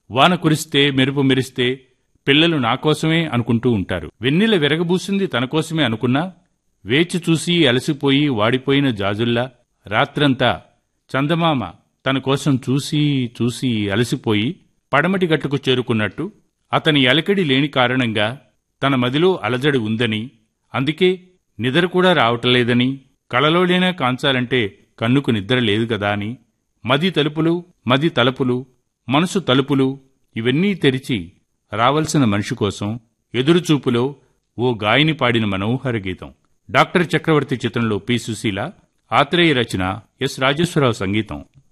వాన కురిస్తే మెరుపు మెరిస్తే పిల్లలు నా కోసమే అనుకుంటూ ఉంటారు వెన్నెల విరగబూసింది తన కోసమే అనుకున్నా వేచి చూసి అలసిపోయి వాడిపోయిన జాజుల్లా రాత్రంతా చందమామ తన కోసం చూసి చూసి అలసిపోయి పడమటి గట్టుకు చేరుకున్నట్టు అతని అలకడి లేని కారణంగా తన మదిలో అలజడి ఉందని అందుకే నిద్ర కూడా రావటలేదని కలలోనైనా కాంచాలంటే కన్నుకు నిద్ర లేదు కదా అని మది తలుపులు మది తలుపులు మనసు తలుపులు ఇవన్నీ తెరిచి రావలసిన మనిషి కోసం ఎదురుచూపులో ఓ గాయని పాడిన మనోహర గీతం డాక్టర్ చక్రవర్తి చిత్రంలో పి సుశీల ఆత్రేయ రచన ఎస్ రాజేశ్వరరావు సంగీతం